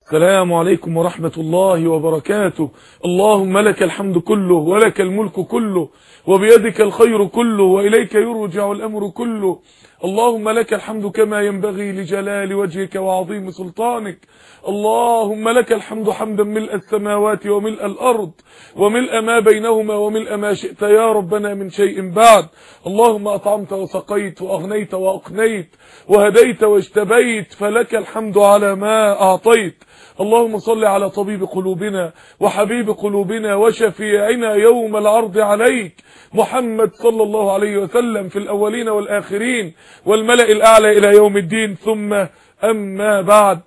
السلام عليكم ورحمة الله وبركاته اللهم لك الحمد كله ولك الملك كله وبيدك الخير كله وإليك يرجع الأمر كله اللهم لك الحمد كما ينبغي لجلال وجهك وعظيم سلطانك اللهم لك الحمد حمدا ملء السماوات وملء الأرض وملء ما بينهما وملء ما شئت يا ربنا من شيء بعد اللهم أطعمت وسقيت وأغنيت وأقنيت وهديت واجتبيت فلك الحمد على ما أعطيت اللهم صل على طبيب قلوبنا وحبيب قلوبنا وشفيعنا يوم العرض عليك محمد صلى الله عليه وسلم في الأولين والآخرين والملأ الأعلى إلى يوم الدين ثم أما بعد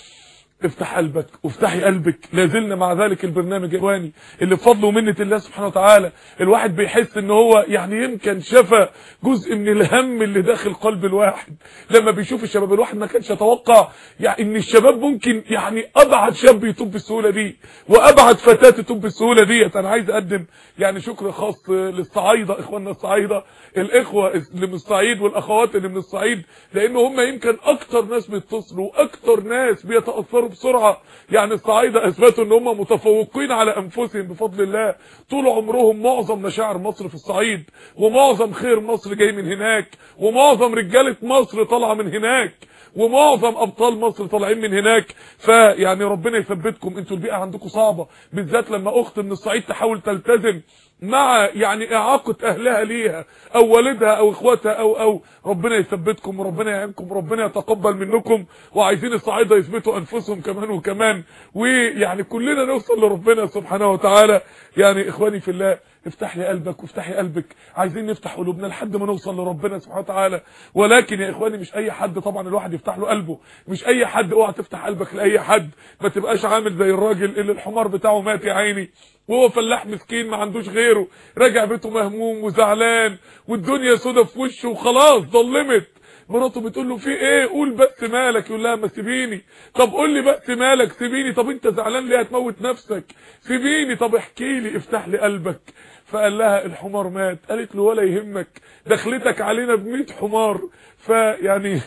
افتح قلبك وافتحي قلبك لازلنا مع ذلك البرنامج اخواني اللي بفضل ومنه الله سبحانه وتعالى الواحد بيحس ان هو يعني يمكن شفى جزء من الهم اللي داخل قلب الواحد لما بيشوف الشباب الواحد ما كانش يتوقع يعني ان الشباب ممكن يعني ابعد شاب يتوب بالسهوله دي وابعد فتاه تتوب بالسهوله ديت انا عايز اقدم يعني شكر خاص للصعايده اخواننا الصعايده الاخوه اللي من الصعيد والاخوات اللي من الصعيد لان هم يمكن اكتر ناس بيتصلوا واكتر ناس بيتاثروا بسرعه يعني الصعايده اثبتوا ان هم متفوقين على انفسهم بفضل الله طول عمرهم معظم مشاعر مصر في الصعيد ومعظم خير مصر جاي من هناك ومعظم رجاله مصر طالعه من هناك ومعظم ابطال مصر طالعين من هناك فيعني ربنا يثبتكم انتوا البيئه عندكم صعبه بالذات لما اخت من الصعيد تحاول تلتزم مع يعني اعاقه اهلها ليها او والدها او اخواتها او او ربنا يثبتكم وربنا يعينكم وربنا يتقبل منكم وعايزين الصعايده يثبتوا انفسهم كمان وكمان ويعني كلنا نوصل لربنا سبحانه وتعالى يعني اخواني في الله افتح لي قلبك وافتحي قلبك عايزين نفتح قلوبنا لحد ما نوصل لربنا سبحانه وتعالى ولكن يا اخواني مش اي حد طبعا الواحد يفتح له قلبه مش اي حد اوعى تفتح قلبك لاي حد ما تبقاش عامل زي الراجل اللي الحمار بتاعه مات يا عيني وهو فلاح مسكين ما عندوش غيره راجع بيته مهموم وزعلان والدنيا سودا في وشه وخلاص ظلمت مراته بتقول له في ايه قول بس مالك يقول لها ما سيبيني طب قول لي بس مالك سيبيني طب انت زعلان ليه هتموت نفسك سيبيني طب احكي لي افتح لي قلبك فقال لها الحمار مات قالت له ولا يهمك دخلتك علينا ب حمار فيعني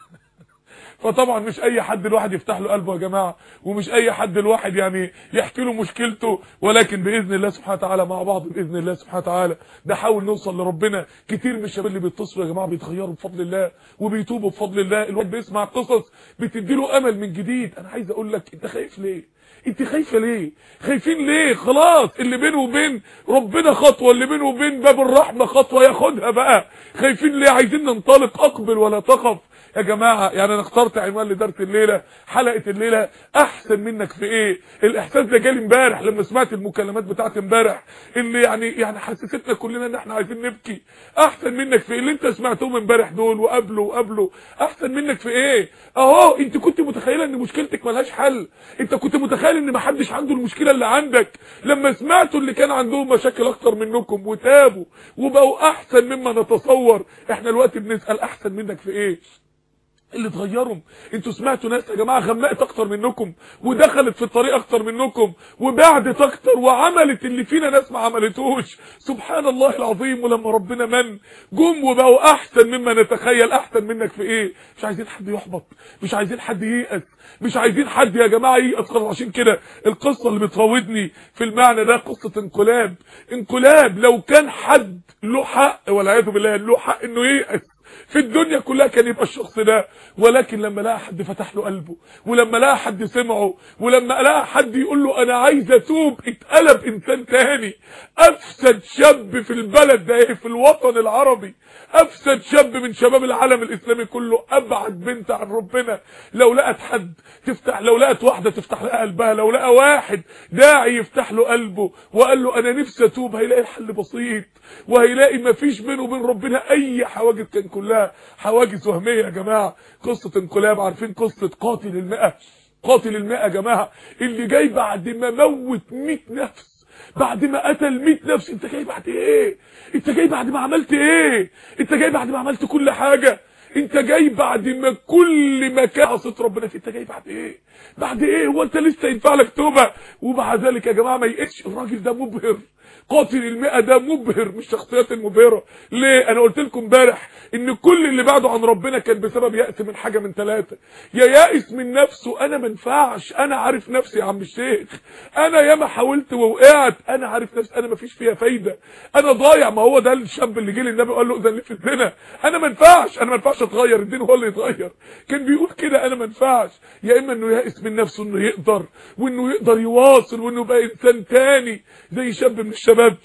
فطبعا مش اي حد الواحد يفتح له قلبه يا جماعه ومش اي حد الواحد يعني يحكي له مشكلته ولكن باذن الله سبحانه وتعالى مع بعض باذن الله سبحانه وتعالى نحاول نوصل لربنا كتير من الشباب اللي بيتصلوا يا جماعه بيتغيروا بفضل الله وبيتوبوا بفضل الله الواحد بيسمع قصص بتدي له امل من جديد انا عايز اقول لك انت خايف ليه انت خايفه ليه خايفين ليه خلاص اللي بينه وبين ربنا خطوه اللي بينه وبين باب الرحمه خطوه ياخدها بقى خايفين ليه عايزين ننطلق اقبل ولا تخف يا جماعه يعني انا اخترت عنوان لدرس الليله حلقه الليله احسن منك في ايه الاحساس ده جالي امبارح لما سمعت المكالمات بتاعت امبارح اللي يعني يعني حسستنا كلنا ان احنا عايزين نبكي احسن منك في ايه اللي انت سمعتهم امبارح دول وقبله وقبله احسن منك في ايه اهو انت كنت متخيله ان مشكلتك ملهاش حل انت كنت متخيل ان محدش عنده المشكله اللي عندك لما سمعتوا اللي كان عندهم مشاكل اكتر منكم وتابوا وبقوا احسن مما نتصور احنا دلوقتي بنسال احسن منك في ايه اللي اتغيروا انتوا سمعتوا ناس يا جماعه غمقت اكتر منكم ودخلت في الطريق اكتر منكم وبعدت اكتر وعملت اللي فينا ناس ما عملتوش سبحان الله العظيم ولما ربنا من جم وبقوا احسن مما نتخيل احسن منك في ايه مش عايزين حد يحبط مش عايزين حد ييأس مش عايزين حد يا جماعه ييأس خلاص عشان كده القصه اللي بتراودني في المعنى ده قصه انقلاب انقلاب لو كان حد له حق والعياذ بالله له حق انه ييأس في الدنيا كلها كان يبقى الشخص ده ولكن لما لقى حد فتح له قلبه ولما لقى حد سمعه ولما لقى حد يقول له انا عايز اتوب اتقلب انسان تاني افسد شاب في البلد ده في الوطن العربي افسد شاب من شباب العالم الاسلامي كله ابعد بنت عن ربنا لو لقت حد تفتح لو لقت واحده تفتح لها قلبها لو لقى واحد داعي يفتح له قلبه وقال له انا نفسي اتوب هيلاقي الحل بسيط وهيلاقي مفيش بينه وبين ربنا اي حواجز كان كلها حواجز وهميه يا جماعه قصه انقلاب عارفين قصه قاتل المئة قاتل المئة يا جماعه اللي جاي بعد ما موت 100 نفس بعد ما قتل 100 نفس انت جاي بعد ايه انت جاي بعد ما عملت ايه انت جاي بعد ما عملت كل حاجه انت جاي بعد ما كل مكان عصيت ربنا فيه انت جاي بعد ايه بعد ايه هو انت لسه ينفع لك توبه ومع ذلك يا جماعه ما يقش الراجل ده مبهر قاتل المئة ده مبهر مش الشخصيات المبهرة ليه انا قلت لكم امبارح ان كل اللي بعده عن ربنا كان بسبب يأس من حاجة من ثلاثة يا يائس من نفسه انا ما ينفعش انا عارف نفسي يا عم الشيخ انا ياما حاولت ووقعت انا عارف نفسي انا ما فيش فيها فايدة انا ضايع ما هو ده الشاب اللي جه للنبي وقال له اذن لي في الزنا انا ما ينفعش انا ما ينفعش اتغير الدين هو اللي يتغير كان بيقول كده انا ما ينفعش يا اما انه يائس من نفسه انه يقدر وانه يقدر يواصل وانه يبقى انسان تاني زي شاب من الشباب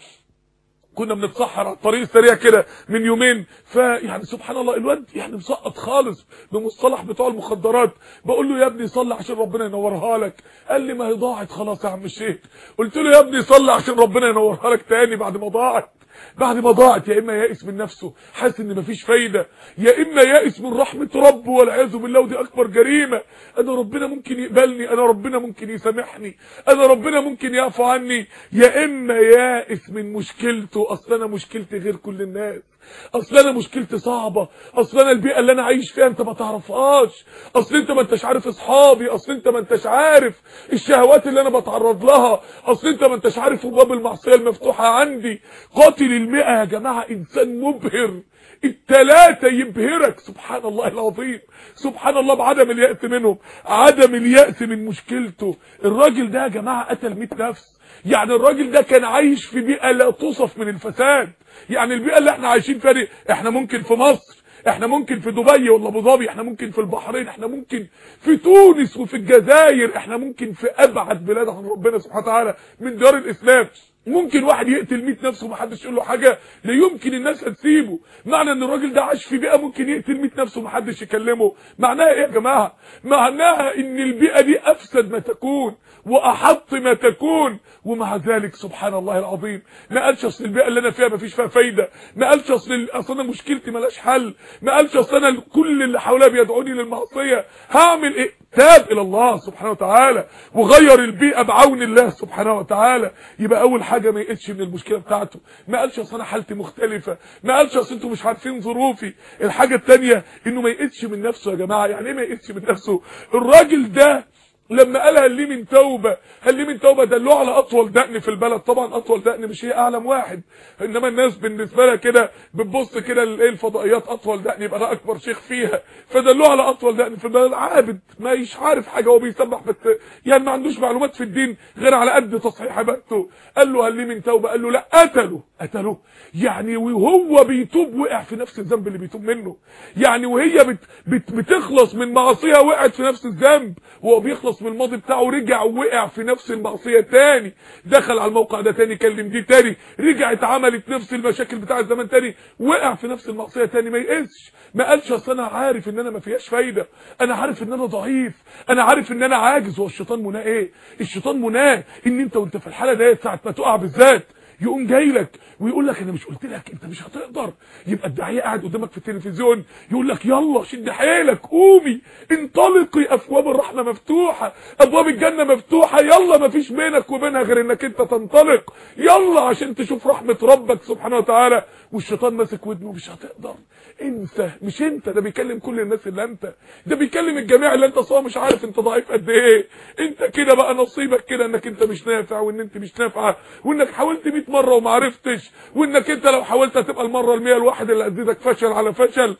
كنا بنتسحر على الطريق السريع كده من يومين فيعني سبحان الله الواد يعني مسقط خالص بمصطلح بتوع المخدرات بقول له يا ابني صلي عشان ربنا ينورها لك قال لي ما هي ضاعت خلاص يا عم الشيخ قلت له يا ابني صلي عشان ربنا ينورها لك تاني بعد ما ضاعت بعد ما ضاعت يا اما يائس من نفسه حاسس ان مفيش فايده يا اما يائس من رحمه ربه والعياذ بالله ودي اكبر جريمه انا ربنا ممكن يقبلني انا ربنا ممكن يسامحني انا ربنا ممكن يعفو عني يا اما يائس من مشكلته اصل انا مشكلتي غير كل الناس اصل انا مشكلتي صعبه اصل انا البيئه اللي انا عايش فيها انت ما تعرفهاش اصل انت ما انتش عارف اصحابي اصل انت ما انتش عارف الشهوات اللي انا بتعرض لها اصل انت ما انتش عارف ابواب المعصيه المفتوحه عندي قاتل المئة يا جماعه انسان مبهر التلاتة يبهرك سبحان الله العظيم سبحان الله بعدم اليأس منهم عدم اليأس من مشكلته الراجل ده يا جماعة قتل 100 نفس يعني الراجل ده كان عايش في بيئة لا توصف من الفساد يعني البيئة اللي احنا عايشين فيها دي احنا ممكن في مصر احنا ممكن في دبي ولا ابو ظبي احنا ممكن في البحرين احنا ممكن في تونس وفي الجزائر احنا ممكن في ابعد بلاد عن ربنا سبحانه وتعالى من دار الاسلام ممكن واحد يقتل 100 نفسه ومحدش يقول له حاجه لا يمكن الناس هتسيبه معنى ان الراجل ده عاش في بيئه ممكن يقتل 100 نفسه ومحدش يكلمه معناها ايه يا جماعه معناها ان البيئه دي افسد ما تكون واحط ما تكون ومع ذلك سبحان الله العظيم ما قالش اصل البيئه اللي انا فيها مفيش فيها فايده ما قالش اصل اصل انا مشكلتي ملهاش حل ما قالش اصل انا كل اللي حواليا بيدعوني للمعصيه هعمل ايه تاب الى الله سبحانه وتعالى وغير البيئه بعون الله سبحانه وتعالى يبقى اول حاجه ما يقتش من المشكله بتاعته ما قالش اصل انا حالتي مختلفه ما قالش اصل انتوا مش عارفين ظروفي الحاجه الثانيه انه ما يقتش من نفسه يا جماعه يعني ايه ما يقتش من نفسه الراجل ده لما قال هل لي من توبة هل لي من توبة دلوه على أطول دقن في البلد طبعا أطول دقن مش هي أعلم واحد إنما الناس بالنسبة لها كده بتبص كده لإيه الفضائيات أطول دقن يبقى ده أكبر شيخ فيها فدلوه على أطول دقن في البلد عابد ما يش عارف حاجة هو بيسبح بس يعني ما عندوش معلومات في الدين غير على قد تصحيح عبادته قال له هل لي من توبة قال له لا قتله قتله يعني وهو بيتوب وقع في نفس الذنب اللي بيتوب منه يعني وهي بت بت بتخلص من معصية وقعت في نفس الذنب وهو بيخلص من الماضي بتاعه رجع وقع في نفس المعصية تاني دخل على الموقع ده تاني كلم دي تاني رجعت عملت نفس المشاكل بتاع الزمان تاني وقع في نفس المعصية تاني ما يقسش ما قالش اصل انا عارف ان انا ما فيهاش فايدة انا عارف ان انا ضعيف انا عارف ان انا عاجز هو الشيطان مناه ايه الشيطان مناه ان انت وانت في الحالة ديت ساعة ما تقع بالذات يقوم جاي لك ويقول لك انا مش قلت لك انت مش هتقدر يبقى الداعيه قاعد قدامك في التلفزيون يقول لك يلا شد حيلك قومي انطلقي ابواب الرحمه مفتوحه ابواب الجنه مفتوحه يلا ما فيش بينك وبينها غير انك انت تنطلق يلا عشان تشوف رحمه ربك سبحانه وتعالى والشيطان ماسك ودنه مش هتقدر انت مش انت ده بيكلم كل الناس اللي انت ده بيكلم الجميع اللي انت صار مش عارف انت ضعيف قد ايه انت كده بقى نصيبك كده انك انت مش نافع وان انت مش نافعه وانك حاولت 100 مره وما عرفتش وانك انت لو حاولت هتبقى المره ال100 الواحد اللي اديتك فشل على فشل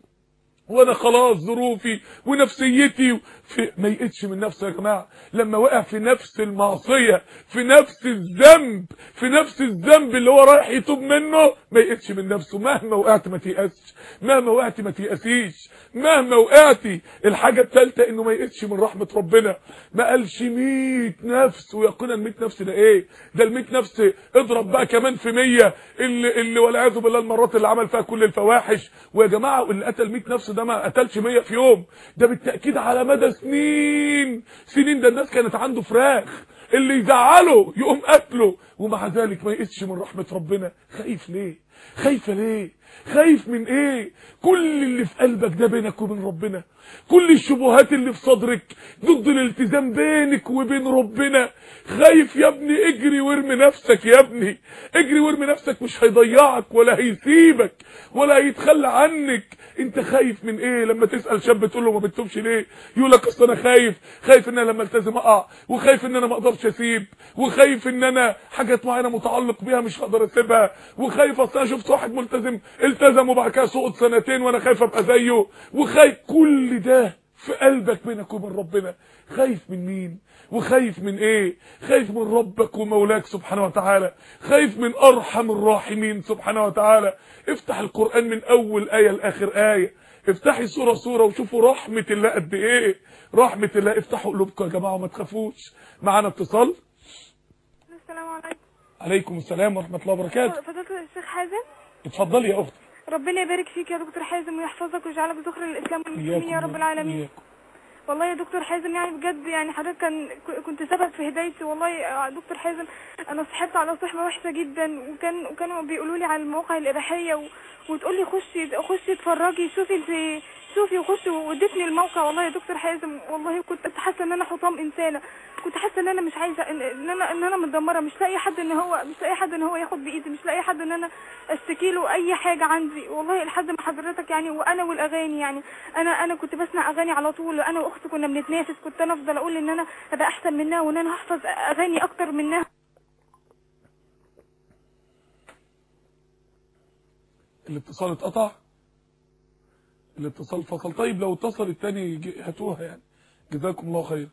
وانا خلاص ظروفي ونفسيتي في ما يقتش من نفسه يا جماعه لما وقع في نفس المعصيه في نفس الذنب في نفس الذنب اللي هو رايح يتوب منه ما يقتش من نفسه مهما وقعت ما تيأسش مهما وقعت ما تيأسيش مهما وقعتي الحاجه الثالثه انه ما يقتش من رحمه ربنا ما قالش 100 نفس ويقينا ال 100 نفس ده ايه ده ال 100 نفس اضرب بقى كمان في 100 اللي اللي والعياذ بالله المرات اللي عمل فيها كل الفواحش ويا جماعه اللي قتل 100 نفس ده ما قتلش 100 في يوم ده بالتاكيد على مدى سنين سنين ده الناس كانت عنده فراخ اللي يزعله يقوم قتله ومع ذلك ما يقسش من رحمه ربنا خايف ليه خايفه ليه خايف من ايه كل اللي في قلبك ده بينك وبين ربنا كل الشبهات اللي في صدرك ضد الالتزام بينك وبين ربنا خايف يا ابني اجري وارمي نفسك يا ابني اجري وارمي نفسك مش هيضيعك ولا هيسيبك ولا هيتخلى عنك انت خايف من ايه لما تسال شاب تقول له ما بتتوبش ليه يقول لك اصل انا خايف خايف ان انا لما التزم اقع وخايف ان انا ما اقدرش اسيب وخايف ان انا حاجات حاجات معينه متعلق بيها مش هقدر اسيبها وخايف اصل انا شفت واحد ملتزم التزم وبعد كده سقط سنتين وانا خايف ابقى زيه وخايف كل ده في قلبك بينك وبين ربنا خايف من مين وخايف من ايه خايف من ربك ومولاك سبحانه وتعالى خايف من ارحم الراحمين سبحانه وتعالى افتح القرآن من اول آية لاخر آية افتحي سورة سورة وشوفوا رحمة الله قد ايه رحمة الله افتحوا قلوبكم يا جماعة وما تخافوش معانا اتصال السلام عليكم عليكم السلام ورحمة الله وبركاته فضلت الشيخ حازم اتفضلي يا اختي ربنا يبارك فيك يا دكتور حازم ويحفظك ويجعلك ذخر الاسلام والمسلمين يا رب العالمين إياكم. والله يا دكتور حازم يعني بجد يعني حضرتك كان كنت سبب في هدايتي والله يا دكتور حازم انا صحبت على صحبه وحشه جدا وكان وكانوا بيقولوا لي على المواقع الاباحيه و... وتقول لي خشي خشي اتفرجي شوفي انت شوفي وخشي وادتني الموقع والله يا دكتور حازم والله كنت حاسه ان انا حطام انسانه كنت حاسه ان انا مش عايزه ان ان انا ان انا متدمره مش لاقي حد ان هو مش لاقي حد ان هو ياخد بايدي مش لاقي حد ان انا اشتكي له اي حاجه عندي والله لحد ما حضرتك يعني وانا والاغاني يعني انا انا كنت بسمع اغاني على طول انا واختي كنا بنتنافس كنت انا افضل اقول ان انا ابقى احسن منها وان انا هحفظ اغاني اكتر منها الاتصال اتقطع الاتصال فصل طيب لو اتصل التاني ج- هاتوها يعني جزاكم الله خير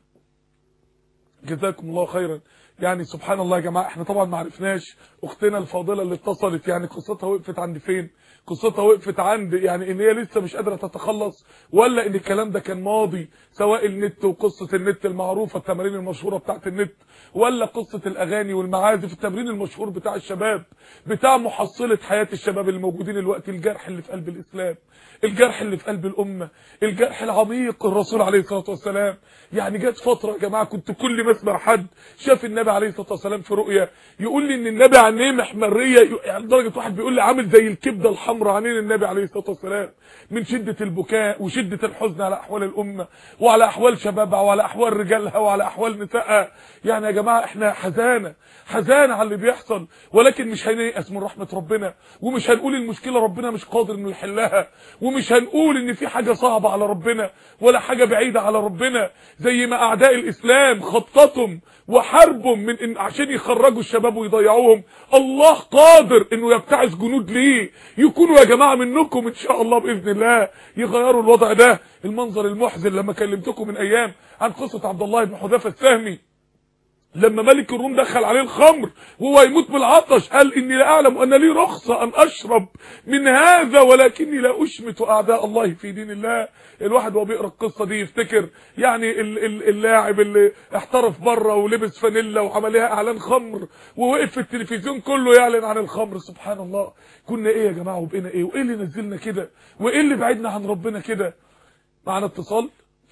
جزاكم الله خيرا يعني سبحان الله يا جماعة احنا طبعا ما عرفناش اختنا الفاضلة اللي اتصلت يعني قصتها وقفت عند فين قصتها وقفت عند يعني ان هي لسه مش قادرة تتخلص ولا ان الكلام ده كان ماضي سواء النت وقصة النت المعروفة التمارين المشهورة بتاعت النت ولا قصة الاغاني والمعازف التمرين المشهور بتاع الشباب بتاع محصلة حياة الشباب اللي موجودين الوقت الجرح اللي في قلب الاسلام الجرح اللي في قلب الامة الجرح العميق الرسول عليه الصلاة والسلام يعني جت فترة يا جماعة كنت كل ما اسمع حد شاف النبي عليه الصلاة والسلام في رؤية يقول لي ان النبي عينيه محمرية يعني لدرجة واحد بيقول لي عامل زي الكبدة الحمراء عينين النبي عليه الصلاة والسلام من شدة البكاء وشدة الحزن على احوال الامة وعلى احوال شبابها وعلى احوال رجالها وعلى احوال نسائها يعني يا جماعة احنا حزانة حزانة على اللي بيحصل ولكن مش هنيأس من رحمة ربنا ومش هنقول المشكلة ربنا مش قادر انه يحلها ومش هنقول ان في حاجة صعبة على ربنا ولا حاجة بعيدة على ربنا زي ما اعداء الاسلام خططهم وحاربهم من إن عشان يخرجوا الشباب ويضيعوهم الله قادر انه يبتعث جنود ليه يكونوا يا جماعة منكم ان شاء الله باذن الله يغيروا الوضع ده المنظر المحزن لما كلمتكم من ايام عن قصة عبد الله بن حذافة السهمي لما ملك الروم دخل عليه الخمر وهو يموت بالعطش قال اني لا اعلم ان لي رخصة ان اشرب من هذا ولكني لا اشمت اعداء الله في دين الله الواحد وهو بيقرا القصه دي يفتكر يعني ال- ال- اللاعب اللي احترف بره ولبس فانيلا وعمل لها اعلان خمر ووقف في التلفزيون كله يعلن عن الخمر سبحان الله كنا ايه يا جماعه وبقينا ايه وايه اللي نزلنا كده وايه اللي بعدنا عن ربنا كده معنا اتصال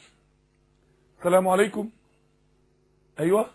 السلام عليكم ايوه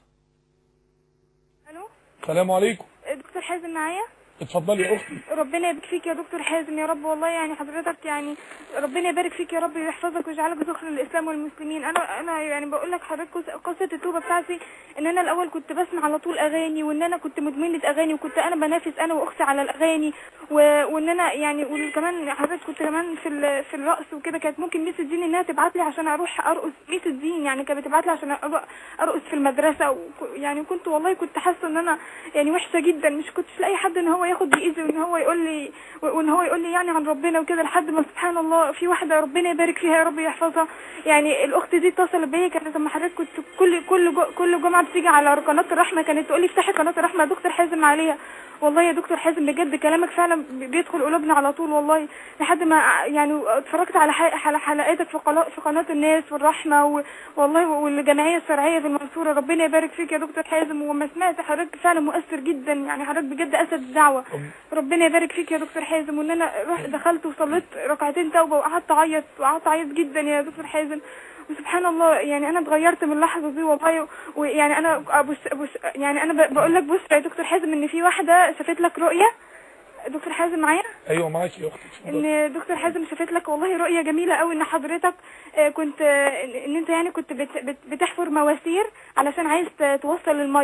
الو السلام عليكم دكتور حازم معايا اتفضلي يا اختي ربنا يبارك فيك يا دكتور حازم يا رب والله يعني حضرتك يعني ربنا يبارك فيك يا رب ويحفظك ويجعلك ذخر الاسلام والمسلمين انا انا يعني بقول لك حضرتك قص- قصه التوبه بتاعتي ان انا الاول كنت بسمع على طول اغاني وان انا كنت مدمنه اغاني وكنت انا بنافس انا واختي على الاغاني و... وان انا يعني وكمان حضرتك كنت كمان في ال... في الرقص وكده كانت ممكن ميس الدين انها تبعت لي عشان اروح ارقص ميس الدين يعني كانت بتبعت لي عشان أر- ارقص في المدرسه وك... يعني كنت والله كنت حاسه ان انا يعني وحشه جدا مش كنتش لاقي حد ان هو ياخد بايدي وان هو يقول لي وان هو يقول لي يعني عن ربنا وكده لحد ما سبحان الله في واحده ربنا يبارك فيها يا رب يحفظها يعني الاخت دي اتصلت بيا كانت لما حضرتك كنت كل كل جو كل جمعه بتيجي على قناه الرحمه كانت تقول لي افتحي قناه الرحمه يا دكتور حازم عليها والله يا دكتور حازم بجد كلامك فعلا بيدخل قلوبنا على طول والله لحد ما يعني اتفرجت على حلق- على حلقاتك في قناه في قناه الناس والرحمه و- والله والجمعيه الشرعيه في المنصوره ربنا يبارك فيك يا دكتور حازم وما سمعت حضرتك فعلا مؤثر جدا يعني حضرتك بجد اسد الدعوه ربنا يبارك فيك يا دكتور حازم وان انا رحت دخلت وصليت ركعتين توبه وقعدت اعيط وقعدت اعيط جدا يا دكتور حازم وسبحان الله يعني انا اتغيرت من اللحظه دي والله ويعني انا بص بص يعني انا ب- بقول لك بص يا دكتور حازم ان في واحده شافت لك رؤيه دكتور حازم معايا ايوه معاكي يا اختي اتفضلي. ان دكتور حازم شافت لك والله رؤيه جميله قوي ان حضرتك آه، كنت آه، ان انت يعني كنت بت- بت- بتحفر مواسير علشان عايز ت- توصل الميه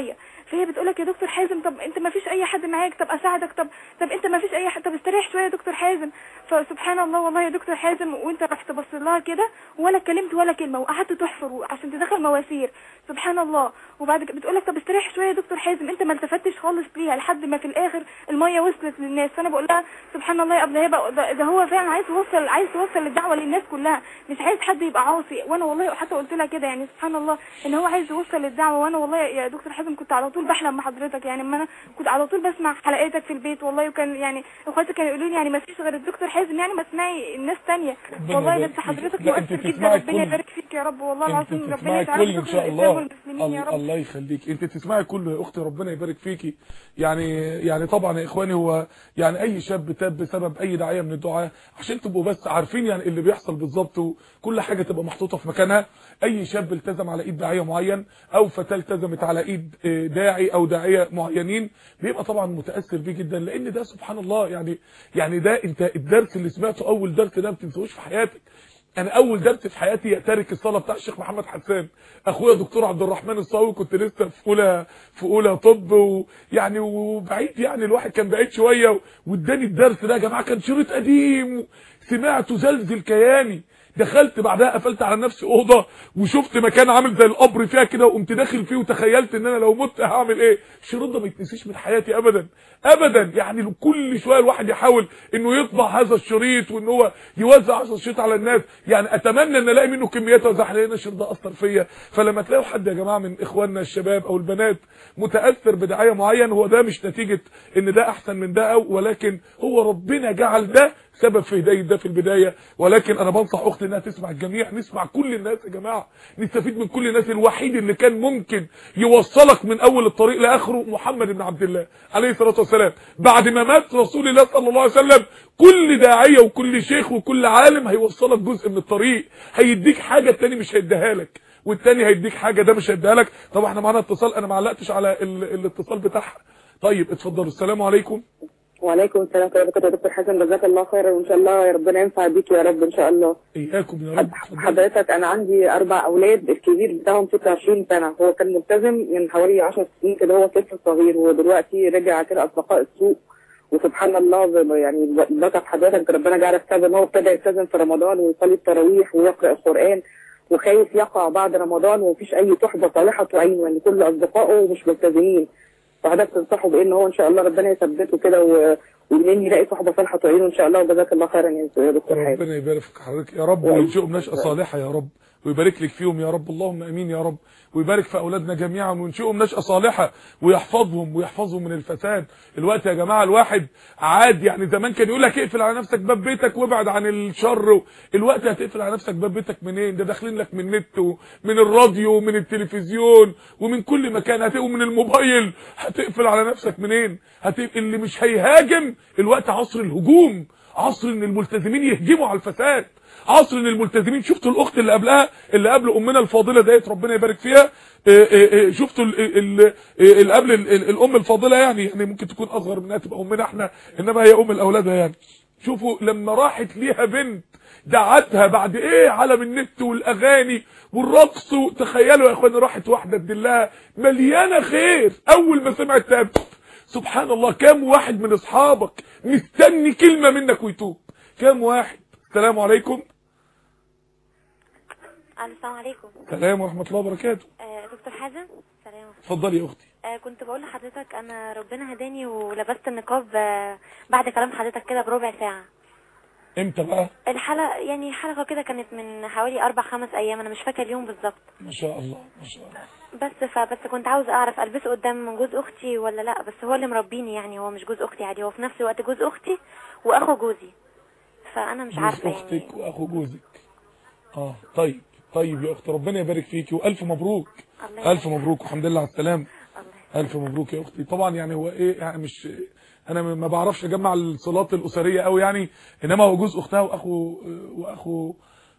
فهي بتقول لك يا دكتور حازم طب انت ما فيش اي حد معاك طب اساعدك طب طب انت ما فيش اي حد طب استريح شويه يا دكتور حازم فسبحان الله والله يا دكتور حازم وانت رحت بص لها كده ولا اتكلمت ولا كلمه وقعدت تحفر عشان تدخل مواسير سبحان الله وبعد كده بتقول لك طب استريح شويه يا دكتور حازم انت ما التفتش خالص ليها لحد ما في الاخر الميه وصلت للناس فانا بقول لها سبحان الله يا ابله هبه ده, ده هو فعلا عايز يوصل عايز يوصل الدعوه للناس كلها مش عايز حد يبقى عاصي وانا والله حتى قلت لها كده يعني سبحان الله ان هو عايز يوصل الدعوه وانا والله يا دكتور حازم كنت على طول بحلم مع حضرتك يعني اما انا كنت على طول بسمع حلقاتك في البيت والله وكان يعني اخواتي كانوا يقولوا لي يعني ما فيش غير الدكتور حازم يعني ما اسمعي الناس تانية ربنا والله يبارك بس فيك. حضرتك لا، انت مؤثر جدا تسمعي ربنا كل- يبارك فيك يا رب والله انت العظيم ربنا تسمعي يجعلك كل ان دكتور شاء الاسلام الله والمسلمين يا ال- رب الله يخليك انت تسمعي كله يا اختي ربنا يبارك فيكي يعني يعني طبعا يا اخواني هو يعني اي شاب تاب بسبب اي داعيه من الدعاه عشان تبقوا بس عارفين يعني اللي بيحصل بالظبط وكل حاجه تبقى محطوطه في مكانها اي شاب التزم على ايد داعيه معين او فتاه التزمت على ايد اه، داعي او داعيه معينين بيبقى طبعا متاثر بيه جدا لان ده سبحان الله يعني يعني ده انت الدرس اللي سمعته اول درس ده ما تنسوش في حياتك انا اول درس في حياتي تارك الصلاه بتاع الشيخ محمد حسان اخويا دكتور عبد الرحمن الصاوي كنت لسه في اولى في اولى طب ويعني وبعيد يعني الواحد كان بعيد شويه واداني الدرس ده يا جماعه كان شريط قديم سمعته زلزل كياني دخلت بعدها قفلت على نفسي اوضه وشفت مكان عامل زي القبر فيها كده وقمت داخل فيه وتخيلت ان انا لو مت هعمل ايه الشريط ده ما يتنسيش من حياتي ابدا ابدا يعني كل شويه الواحد يحاول انه يطبع هذا الشريط وان هو يوزع هذا الشريط على الناس يعني اتمنى ان الاقي منه كميات اوزعها لان الشريط ده اثر فيا فلما تلاقوا حد يا جماعه من اخواننا الشباب او البنات متاثر بدعايه معين هو ده مش نتيجه ان ده احسن من ده او ولكن هو ربنا جعل ده سبب في هدايه ده في البدايه ولكن انا بنصح اختي انها تسمع الجميع نسمع كل الناس يا جماعه نستفيد من كل الناس الوحيد اللي كان ممكن يوصلك من اول الطريق لاخره محمد بن عبد الله عليه الصلاه والسلام بعد ما مات رسول الله صلى الله عليه وسلم كل داعيه وكل شيخ وكل عالم هيوصلك جزء من الطريق هيديك حاجه التاني مش هيديها لك والتاني هيديك حاجه ده مش هيديها لك طبعا احنا معانا اتصال انا ما علقتش على ال- الاتصال بتاعها طيب اتفضلوا السلام عليكم وعليكم السلام ورحمة الله وبركاته يا دكتور حسن جزاك الله خيرا وان شاء الله ربنا ينفع بيك يا رب ان شاء الله اياكم يا رب اتفضلوا حضرتك انا عندي اربع اولاد الكبير بتاعهم 26 سنة هو كان ملتزم من حوالي 10 سنين كده هو طفل صغير ودلوقتي رجع كده اصدقاء السوء وسبحان الله زي ما يعني ذكر حضرتك ربنا جعل السبب ان هو ابتدى يلتزم في رمضان ويصلي التراويح ويقرا القران وخايف يقع بعد رمضان ومفيش اي صحبه صالحه تعين يعني كل اصدقائه مش ملتزمين فحضرتك تنصحه بان هو ان شاء الله ربنا يثبته كده و... ومنين يلاقي صحبه صالحه تعينه ان شاء الله وجزاك الله خيرا يا دكتور حازم ربنا يبارك في حضرتك يا رب وينشئهم نشأة صالحة يا رب ويبارك لك فيهم يا رب اللهم امين يا رب ويبارك في اولادنا جميعا وينشئهم نشأة صالحة ويحفظهم ويحفظهم من الفساد الوقت يا جماعة الواحد عاد يعني زمان كان يقول لك اقفل على نفسك باب بيتك وابعد عن الشر الوقت هتقفل على نفسك باب بيتك منين ده داخلين لك من النت ومن الراديو ومن التلفزيون ومن كل مكان هتقوم من الموبايل هتقفل على نفسك منين هتقفل اللي مش هيهاجم الوقت عصر الهجوم عصر ان الملتزمين يهجموا على الفساد عصر ان الملتزمين شفتوا الاخت اللي قبلها اللي قبل امنا الفاضله ديت ربنا يبارك فيها إيه إيه إيه شفتوا ال- ال- ال- اللي قبل ال- ال- الام الفاضله يعني يعني ممكن تكون اصغر منها تبقى امنا احنا انما هي ام الاولاد يعني شوفوا لما راحت ليها بنت دعتها بعد ايه عالم النت والاغاني والرقص تخيلوا يا اخواني راحت واحده تدلها مليانه خير اول ما سمعت تاب سبحان الله كام واحد من اصحابك مستني كلمه منك ويتوب كام واحد السلام عليكم السلام عليكم السلام ورحمه الله وبركاته آه دكتور حازم سلام اتفضلي يا اختي آه كنت بقول لحضرتك انا ربنا هداني ولبست النقاب آه بعد كلام حضرتك كده بربع ساعة امتى بقى الحلقة يعني حلقة كده كانت من حوالي اربع خمس ايام انا مش فاكر اليوم بالظبط ما شاء الله ما شاء الله بس فبس كنت عاوز اعرف البسه قدام جوز اختي ولا لا بس هو اللي مربيني يعني هو مش جوز اختي عادي هو في نفس الوقت جوز اختي واخو جوزي فانا مش جوز عارفة اختك يعني واخو جوزك اه طيب طيب يا اختي ربنا يبارك فيكي والف مبروك الله الف مبروك والحمد لله على السلامه الله الف مبروك يا اختي طبعا يعني هو ايه يعني مش انا ما بعرفش اجمع الصلات الاسريه قوي يعني انما هو جوز اختها واخو واخو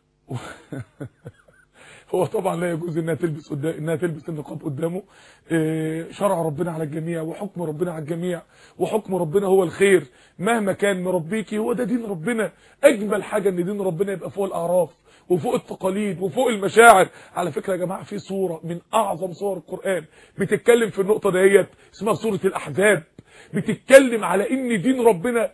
هو طبعا لا يجوز انها تلبس قدام انها تلبس النقاب قدامه إيه، شرع ربنا على الجميع وحكم ربنا على الجميع وحكم ربنا هو الخير مهما كان مربيكي هو ده دين ربنا اجمل حاجه ان دين ربنا يبقى فوق الاعراف وفوق التقاليد وفوق المشاعر على فكره يا جماعه في صوره من اعظم صور القران بتتكلم في النقطه ديت اسمها سوره الاحزاب بتتكلم على ان دين ربنا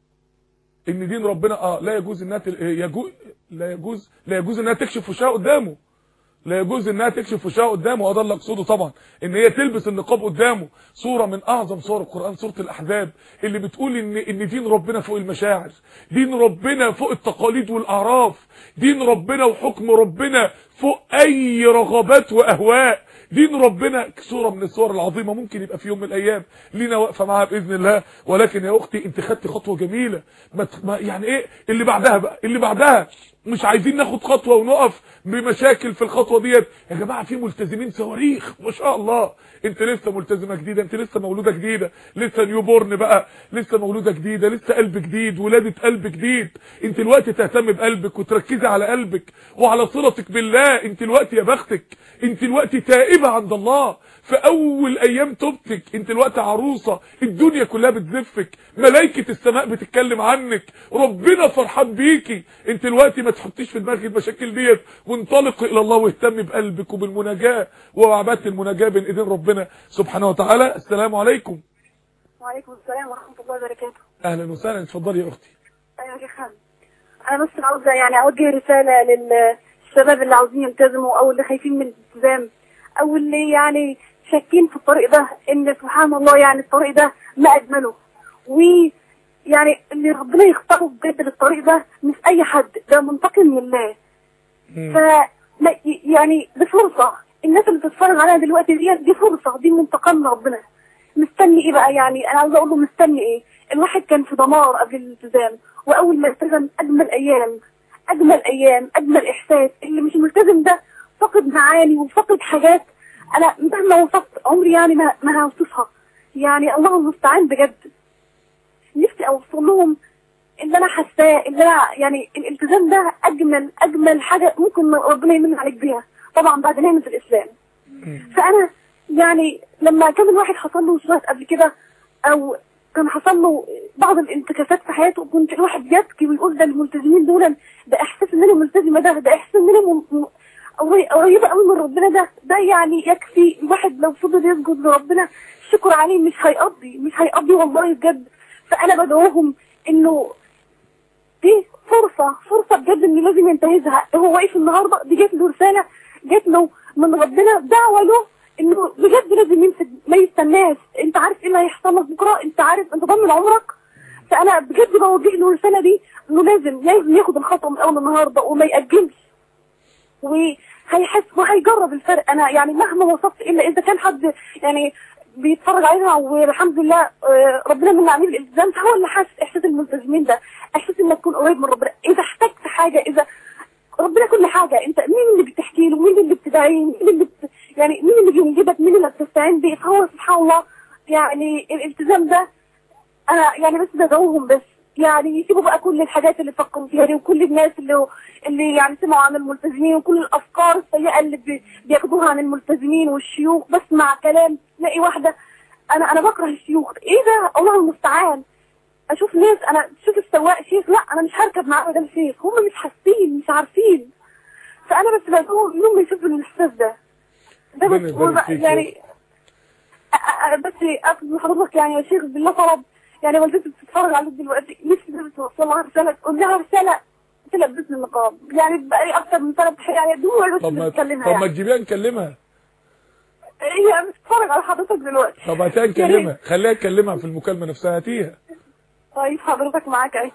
ان دين ربنا اه لا يجوز انها تل... يجوز لا يجوز لا يجوز انها تكشف وشها قدامه لا يجوز انها تكشف وشها قدامه وده اللي اقصده طبعا ان هي تلبس النقاب قدامه صوره من اعظم صور القران سوره الاحزاب اللي بتقول ان ان دين ربنا فوق المشاعر دين ربنا فوق التقاليد والاعراف دين ربنا وحكم ربنا فوق اي رغبات واهواء دين ربنا صورة من الصور العظيمة ممكن يبقى في يوم من الأيام لينا واقفة معاها بإذن الله ولكن يا أختي أنت خدتي خطوة جميلة ما ت- ما يعني إيه اللي بعدها بقى اللي بعدها مش عايزين ناخد خطوة ونقف بمشاكل في الخطوة ديت يا جماعة في ملتزمين صواريخ ما شاء الله انت لسه ملتزمة جديدة انت لسه مولودة جديدة لسه نيو بورن بقى لسه مولودة جديدة لسه قلب جديد ولادة قلب جديد انت الوقت تهتم بقلبك وتركزي على قلبك وعلى صلتك بالله انت الوقت يا بختك انت الوقت تائبة عند الله في اول ايام توبتك انت الوقت عروسة الدنيا كلها بتزفك ملائكة السماء بتتكلم عنك ربنا فرحان بيكي انت الوقت ما تحطيش في دماغك المشاكل ديت وانطلق الى الله واهتم بقلبك وبالمناجاة وعبادة المناجاة بين ايدين ربنا سبحانه وتعالى السلام عليكم وعليكم السلام ورحمة الله وبركاته اهلا وسهلا اتفضلي يا اختي أيوة يا شيخ خالد أنا بس عاوزة يعني أوجه رسالة للشباب اللي عاوزين يلتزموا أو اللي خايفين من الالتزام أو اللي يعني شاكين في الطريق ده إن سبحان الله يعني الطريق ده ما أجمله ويعني اللي ربنا يختاره بجد للطريق ده مش أي حد ده منتقم من الله ف لا ي- يعني دي فرصة الناس اللي بتتفرج عليها دلوقتي دي دي فرصة دي من انتقام ربنا مستني ايه بقى يعني انا عاوزه اقول له مستني ايه الواحد كان في دمار قبل الالتزام واول ما التزم اجمل ايام اجمل ايام اجمل احساس اللي مش ملتزم ده فقد معاني وفقد حاجات انا مهما وصفت عمري يعني ما ما هوصفها يعني الله المستعان بجد نفسي اوصل لهم اللي انا حاساه اللي انا يعني الالتزام ده اجمل اجمل حاجه ممكن ربنا يمن عليك بيها طبعا بعد نعمه الاسلام فانا يعني لما كان الواحد حصل له وسواس قبل كده او كان حصل له بعض الانتكاسات في حياته كنت الواحد يبكي ويقول ده الملتزمين دول ده احساس ان انا ملتزمه ده ده احساس ان انا م- م- قري- قريبه قوي من ربنا ده ده يعني يكفي الواحد لو فضل يسجد لربنا الشكر عليه مش هيقضي مش هيقضي والله بجد فانا بدعوهم انه دي فرصة فرصة بجد ان لازم ينتهزها هو واقف النهاردة دي جات له رسالة جات له من ربنا دعوة له انه بجد لازم يمسك ما يستناش انت عارف ايه اللي هيحصل لك بكرة انت عارف انت ضامن عمرك فانا بجد بوجه له الرسالة دي انه لازم لازم ياخد الخطوة من اول النهاردة وما يأجلش وهيحس وهيجرب الفرق انا يعني مهما وصفت الا اذا كان حد يعني بيتفرج علينا والحمد لله آه، ربنا من عليه الالتزام فهو اللي حاسس احساس الملتزمين ده احساس انك تكون قريب من ربنا اذا احتجت حاجه اذا ربنا كل حاجه انت مين اللي بتحكي له مين اللي بتدعيه مين اللي بت... يعني مين اللي بينجدك مين اللي بتستعين بيه فهو سبحان الله يعني الالتزام ده انا يعني بس بدعوهم بس يعني يسيبوا بقى كل الحاجات اللي فكروا فيها دي وكل الناس اللي اللي يعني سمعوا عن الملتزمين وكل الافكار السيئه اللي بي- بياخدوها عن الملتزمين والشيوخ بسمع كلام تلاقي واحده انا انا بكره الشيوخ ايه ده الله المستعان اشوف ناس انا شوف السواق شيخ لا انا مش هركب معاه ده شيخ هم مش حاسين مش عارفين فانا بس بدعوهم انهم يشوفوا الاحساس ده ده ربنا بس يبارك فيك يا يعني أ- أ- بس اخذ من حضرتك يعني يا شيخ بالله طلب يعني والدتي بتتفرج عليك دلوقتي نفسي بس توصل لها رساله تقول لها رساله تلبسني النقاب يعني بقالي اكتر من ثلاث يعني دموع بس طب ما بتكلمها طب ما يعني تجيبيها نكلمها هي بتتفرج على حضرتك دلوقتي طب هاتيها نكلمها خليها تكلمها في المكالمة نفسها هاتيها طيب حضرتك معاك اهي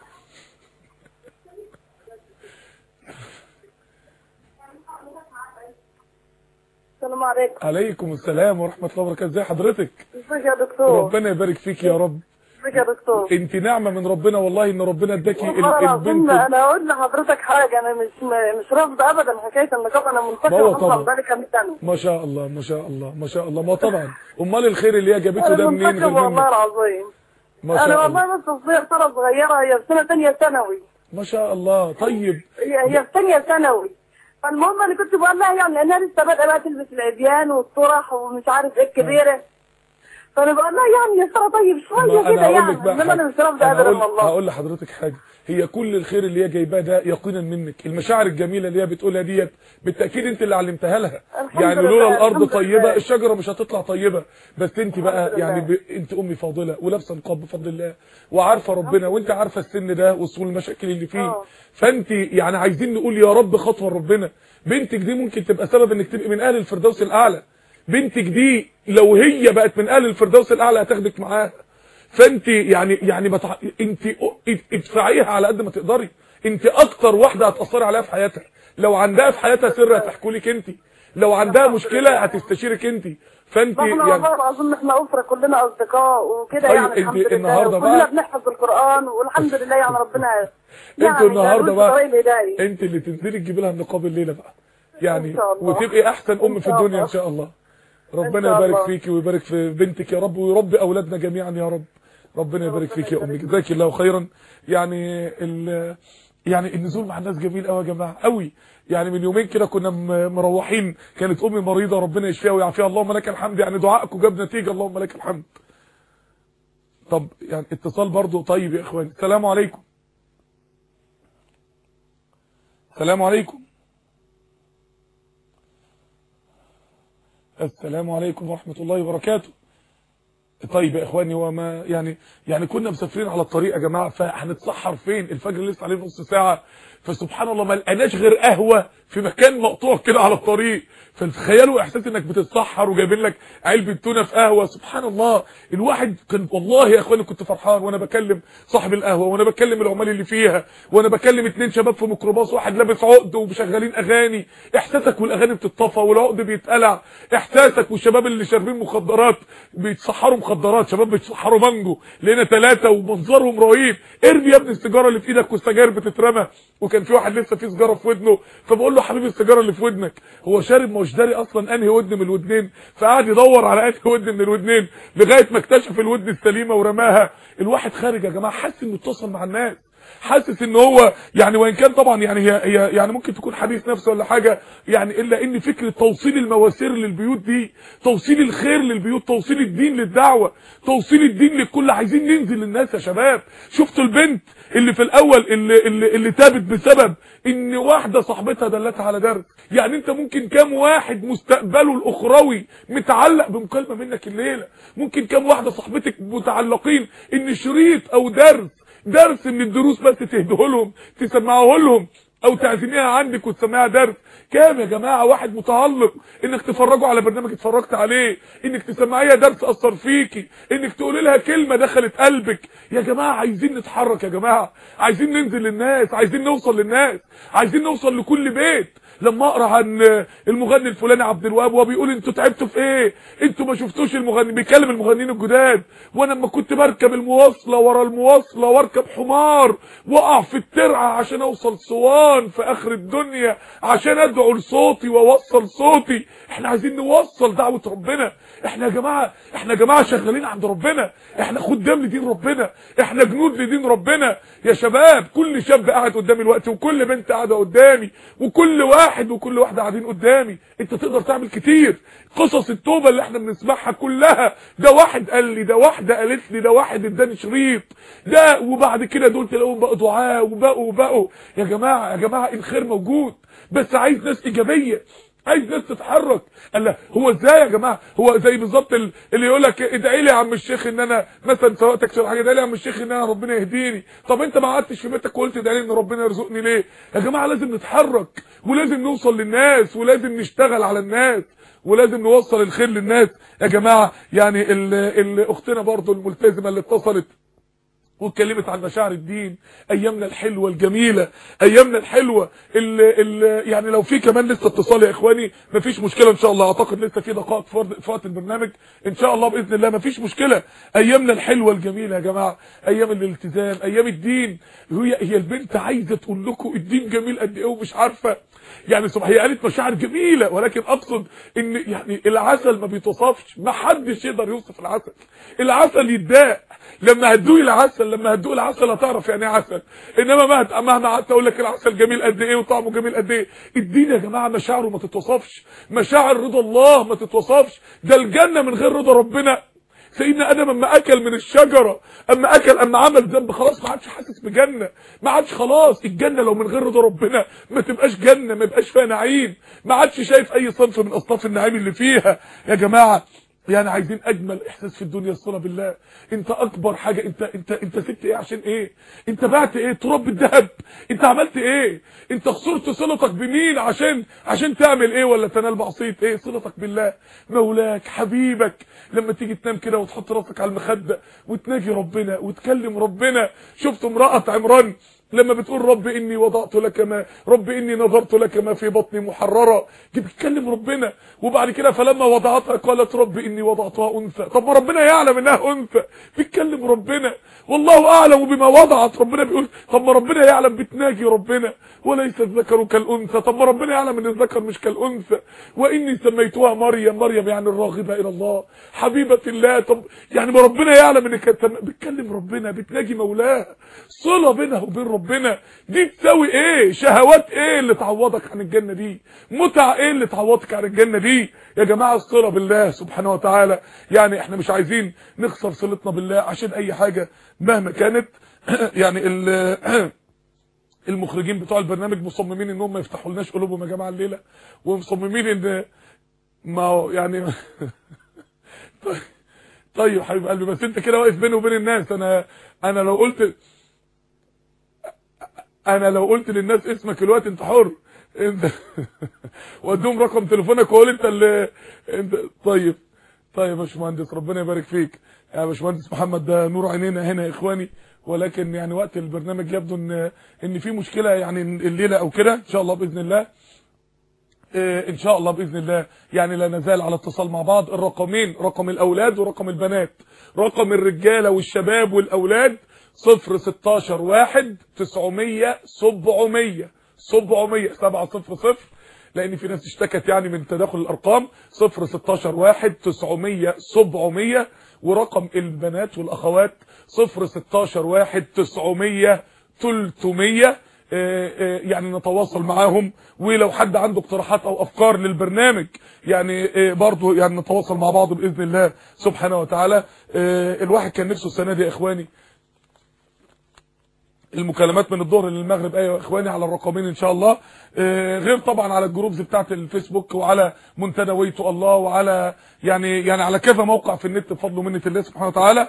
السلام عليكم عليكم السلام ورحمة الله وبركاته ازي حضرتك ازيك يا دكتور ربنا يبارك فيك يا رب ازيك يا دكتور انت نعمة من ربنا والله ان ربنا اداكي ال- والله العظيم البنت انا اقول لحضرتك حاجه انا مش مش رافضه ابدا حكايه النقاب انا ما هو منتقده طبعا. اصلا بقالي كام سنه ما شاء الله ما شاء الله ما شاء الله ما طبعا امال الخير اللي هي جابته انا ده منين منتقده غير والله منك العظيم ما انا شاء الله والله بس صغير ترى صغيره هي في سنه ثانيه ثانوي ما شاء الله طيب هي هي في ثانيه ثانوي فالمهم انا كنت بقول لها يعني لانها لسه بادئه بقى تلبس العبيان والطرح ومش عارف ايه الكبيره فانا بقول لها يعني يا ترى طيب ما شويه انا كده هقول يعني لك بقى انما انا حاجة. مش رافضه أنا ابدا هقول, والله هقول لحضرتك حاجه هي كل الخير اللي هي جايباه ده يقينا منك المشاعر الجميله اللي هي بتقولها ديت بالتاكيد انت اللي علمتها لها الحمد يعني لله، لولا الارض الحمد طيبه لله. الشجره مش هتطلع طيبه بس انت بقى الحمد يعني لله. ب... انت امي فاضله ولابسه نقاب بفضل الله وعارفه ربنا وانت عارفه السن ده وصول المشاكل اللي فيه آه. فانت يعني عايزين نقول يا رب خطوه لربنا بنتك دي ممكن تبقى سبب انك تبقي من اهل الفردوس الاعلى بنتك دي لو هي بقت من اهل الفردوس الاعلى هتاخدك معاها فانت يعني يعني بتع... انت ادفعيها على قد ما تقدري انت اكتر واحده هتاثري عليها في حياتها لو عندها في حياتها سر هتحكوا لك انت لو عندها مشكله هتستشيرك انت فانت احنا يعني والله العظيم احنا اسره كلنا اصدقاء وكده طيب، يعني انت الحمد لله النهاردة وكلنا بقى- بنحفظ القران والحمد لله يعني ربنا يعني انتوا النهارده يهدونا في بقى طريق الهداية. انت اللي تنزلي تجيبي لها النقاب الليله بقى يعني إن شاء الله. وتبقي احسن ام إن في شاء الدنيا ان الله. شاء الله إن ربنا شاء يبارك الله. فيكي ويبارك في بنتك يا رب ويربي اولادنا جميعا يا رب ربنا يبارك فيك يا امي جزاك الله خيرا يعني ال يعني النزول مع الناس جميل قوي يا جماعه قوي يعني من يومين كده كنا م- مروحين كانت امي مريضه ربنا يشفيها ويعافيها اللهم لك الحمد يعني دعائكم جاب نتيجه اللهم لك الحمد طب يعني اتصال برضو طيب يا اخواني السلام عليكم السلام عليكم السلام عليكم ورحمة الله وبركاته طيب يا اخواني وما يعني يعني كنا مسافرين على الطريق يا جماعه فهنتسحر فين الفجر لسه عليه نص ساعه فسبحان الله ما لقيناش غير قهوه في مكان مقطوع كده على الطريق فتخيلوا احساس انك بتتسحر وجايبين لك علبه تونه في قهوه سبحان الله الواحد كان والله يا اخواني كنت فرحان وانا بكلم صاحب القهوه وانا بكلم العمال اللي فيها وانا بكلم اتنين شباب في ميكروباص واحد لابس عقد ومشغلين اغاني احساسك والاغاني بتتطفى والعقد بيتقلع احساسك والشباب اللي شاربين مخدرات بيتسحروا مخدرات شباب بيتسحروا مانجو لقينا ثلاثه ومنظرهم رهيب ارمي يا ابني السيجاره اللي في ايدك والسجاير بتترمى وكان في واحد لسه فيه سيجاره في ودنه فبقول له حبيبي السيجاره اللي في ودنك هو شارب ما هوش داري اصلا انهي ودن من الودنين فقعد يدور على انهي ودن من الودنين لغايه ما اكتشف الودن السليمه ورماها الواحد خارج يا جماعه حاسس انه اتصل مع الناس حاسس ان هو يعني وان كان طبعا يعني هي هي يعني ممكن تكون حديث نفس ولا حاجه يعني الا ان فكره توصيل المواسير للبيوت دي توصيل الخير للبيوت توصيل الدين للدعوه توصيل الدين للكل عايزين ننزل للناس يا شباب شفتوا البنت اللي في الاول اللي اللي, اللي تابت بسبب ان واحده صاحبتها دلتها على درس يعني انت ممكن كام واحد مستقبله الاخروي متعلق بمكالمه منك الليله ممكن كام واحده صاحبتك متعلقين ان شريط او درس درس من الدروس بس تهديه لهم تسمعه لهم او تعزميها عندك وتسمعها درس كام يا جماعه واحد متعلق انك تفرجوا على برنامج اتفرجت عليه انك تسمعيها درس اثر فيكي انك تقولي لها كلمه دخلت قلبك يا جماعه عايزين نتحرك يا جماعه عايزين ننزل للناس عايزين نوصل للناس عايزين نوصل لكل بيت لما اقرا عن المغني الفلاني عبد الوهاب وهو بيقول انتوا تعبتوا في ايه انتوا ما شفتوش المغني بيكلم المغنيين الجداد وانا لما كنت بركب المواصله ورا المواصله واركب حمار واقع في الترعه عشان اوصل صوان في اخر الدنيا عشان ادعو لصوتي واوصل صوتي احنا عايزين نوصل دعوه ربنا احنا يا جماعه احنا يا جماعه شغالين عند ربنا احنا خدام لدين ربنا احنا جنود لدين ربنا يا شباب كل شاب قاعد قدامي الوقت وكل بنت قاعده قدامي وكل واحد وكل واحده قاعدين قدامي انت تقدر تعمل كتير قصص التوبه اللي احنا بنسمعها كلها ده واحد قال لي ده واحده قالت لي ده واحد اداني شريط ده وبعد كده دول تلاقوهم بقوا دعاء وبقوا وبقوا يا جماعه يا جماعه الخير موجود بس عايز ناس ايجابيه عايز ناس تتحرك قال لا هو ازاي يا جماعه هو زي بالظبط ال- اللي يقول لك ادعي لي يا عم الشيخ ان انا مثلا سواء تكسر حاجه ادعي لي يا عم الشيخ ان انا ربنا يهديني طب انت ما قعدتش في بيتك وقلت ادعي لي ان ربنا يرزقني ليه يا جماعه لازم نتحرك ولازم نوصل للناس ولازم نشتغل على الناس ولازم نوصل الخير للناس يا جماعه يعني ال- ال- اختنا برضو الملتزمه اللي اتصلت واتكلمت عن مشاعر الدين ايامنا الحلوه الجميله ايامنا الحلوه اللي اللي يعني لو في كمان لسه اتصال يا اخواني مفيش مشكله ان شاء الله اعتقد لسه في دقائق في وقت- في وقت البرنامج ان شاء الله باذن الله مفيش مشكله ايامنا الحلوه الجميله يا جماعه ايام الالتزام ايام الدين هي هي البنت عايزه تقول لكم الدين جميل قد ايه ومش عارفه يعني صبح هي قالت مشاعر جميله ولكن اقصد ان يعني العسل ما بيتوصفش ما حدش يقدر يوصف العسل العسل يتداق لما هتدوقي العسل لما هتدوقي العسل هتعرف يعني ايه عسل انما ما هت- مهما قعدت اقول لك العسل جميل قد ايه وطعمه جميل قد ايه الدين يا جماعه مشاعره ما تتوصفش مشاعر رضا الله ما تتوصفش ده الجنه من غير رضا ربنا سيدنا ادم اما اكل من الشجره اما اكل اما عمل ذنب خلاص ما عادش حاسس بجنه ما عادش خلاص الجنه لو من غير رضا ربنا ما تبقاش جنه ما يبقاش فيها نعيم ما عادش شايف اي صنف من اصناف النعيم اللي فيها يا جماعه يعني عايزين اجمل احساس في الدنيا الصلاه بالله انت اكبر حاجه انت انت انت سبت ايه عشان ايه انت بعت ايه تراب بالذهب انت عملت ايه انت خسرت صلتك بمين عشان عشان تعمل ايه ولا تنال معصيه ايه صلتك بالله مولاك حبيبك لما تيجي تنام كده وتحط راسك على المخده وتناجي ربنا وتكلم ربنا شفت امراه عمران لما بتقول رب اني وضعت لك ما رب اني نظرت لك ما في بطني محرره دي بتكلم ربنا وبعد كده فلما وضعتها قالت رب اني وضعتها انثى طب ما ربنا يعلم انها انثى بتكلم ربنا والله اعلم بما وضعت ربنا بيقول طب ما ربنا يعلم بتناجي ربنا وليس الذكر كالانثى طب ما ربنا يعلم ان الذكر مش كالانثى واني سميتها مريم مريم يعني الراغبه الى الله حبيبه الله طب يعني ما ربنا يعلم انك بتكلم ربنا بتناجي مولاه صله بينها وبين ربنا دي تساوي ايه شهوات ايه اللي تعوضك عن الجنه دي متع ايه اللي تعوضك عن الجنه دي يا جماعه الصله بالله سبحانه وتعالى يعني احنا مش عايزين نخسر صلتنا بالله عشان اي حاجه مهما كانت يعني المخرجين بتوع البرنامج مصممين انهم ما يفتحوا لناش قلوبهم يا جماعه الليله ومصممين ان ما هو يعني طيب حبيب قلبي بس انت كده واقف بيني وبين الناس انا انا لو قلت انا لو قلت للناس اسمك الوقت انت حر انت وادوم رقم تليفونك وقول انت اللي انت طيب طيب يا باشمهندس ربنا يبارك فيك يا باشمهندس محمد ده نور عينينا هنا يا اخواني ولكن يعني وقت البرنامج يبدو ان ان في مشكله يعني الليله او كده ان شاء الله باذن الله ان شاء الله باذن الله يعني لا نزال على اتصال مع بعض الرقمين رقم الاولاد ورقم البنات رقم الرجاله والشباب والاولاد 0 16 1 900 700 700 700 لان في ناس اشتكت يعني من تداخل الارقام 0 16 1 900 700 ورقم البنات والاخوات 0 16 1 900 300 يعني نتواصل معاهم ولو حد عنده اقتراحات او افكار للبرنامج يعني برضو يعني نتواصل مع بعض باذن الله سبحانه وتعالى الواحد كان نفسه السنه دي يا اخواني المكالمات من الظهر للمغرب ايوه يا اخواني على الرقمين ان شاء الله غير طبعا على الجروبز بتاعه الفيسبوك وعلى منتدى ويتو الله وعلى يعني يعني على كذا موقع في النت بفضل ومنه الله سبحانه وتعالى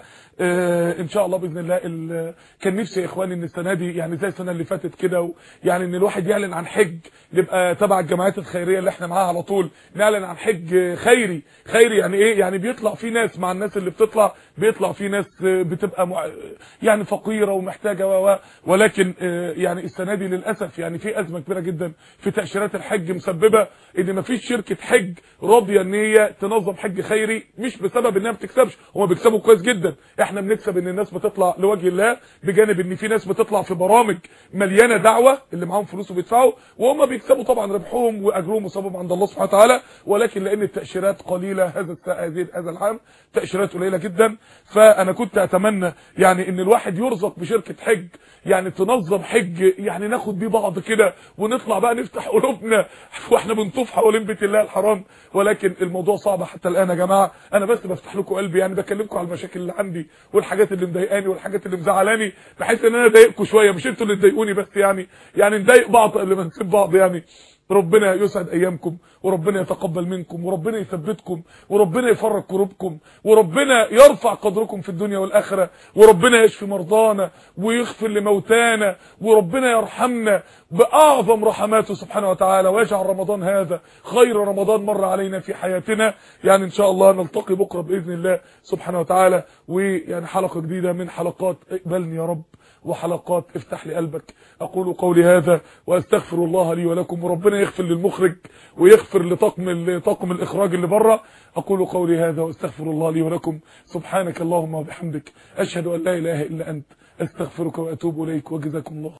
ان شاء الله باذن الله كان نفسي يا اخواني ان السنه دي يعني زي السنه اللي فاتت كده يعني ان الواحد يعلن عن حج نبقى تبع الجمعيات الخيريه اللي احنا معاها على طول نعلن عن حج خيري خيري يعني ايه يعني بيطلع في ناس مع الناس اللي بتطلع بيطلع في ناس بتبقى مع يعني فقيره ومحتاجه و ولكن يعني السنه دي للاسف يعني في ازمه كبيره جدا في تاشيرات الحج مسببه ان مفيش شركه حج راضيه ان هي تنظم حج خيري مش بسبب انها ما بتكسبش هم بيكسبوا كويس جدا احنا بنكسب ان الناس بتطلع لوجه الله بجانب ان في ناس بتطلع في برامج مليانه دعوه اللي معاهم فلوس وبيدفعوا وهم بيكسبوا طبعا ربحهم واجرهم وثوابهم عند الله سبحانه وتعالى ولكن لان التاشيرات قليله هذا هذه هذا العام تاشيرات قليله جدا فانا كنت اتمنى يعني ان الواحد يرزق بشركه حج يعني تنظم حج يعني ناخد بيه بعض كده ونطلع بقى نفتح قلوبنا واحنا بنطوف حوالين بيت الله الحرام ولكن الموضوع صعب حتى الان يا جماعه انا بس بفتح لكم قلبي يعني بكلمكم على المشاكل اللي عندي والحاجات اللي مضايقاني والحاجات اللي مزعلاني بحيث ان انا اضايقكم شويه مش انتوا اللي تضايقوني بس يعني يعني نضايق بعض قبل ما نسيب بعض يعني ربنا يسعد ايامكم وربنا يتقبل منكم وربنا يثبتكم وربنا يفرج كروبكم وربنا يرفع قدركم في الدنيا والاخره وربنا يشفي مرضانا ويغفر لموتانا وربنا يرحمنا باعظم رحماته سبحانه وتعالى ويجعل رمضان هذا خير رمضان مر علينا في حياتنا يعني ان شاء الله نلتقي بكره باذن الله سبحانه وتعالى ويعني حلقه جديده من حلقات اقبلني يا رب وحلقات افتح لي قلبك اقول قولي هذا واستغفر الله لي ولكم وربنا يغفر للمخرج ويغفر لطاقم طاقم الاخراج اللي بره اقول قولي هذا واستغفر الله لي ولكم سبحانك اللهم وبحمدك اشهد ان لا اله الا انت استغفرك واتوب اليك وجزاكم الله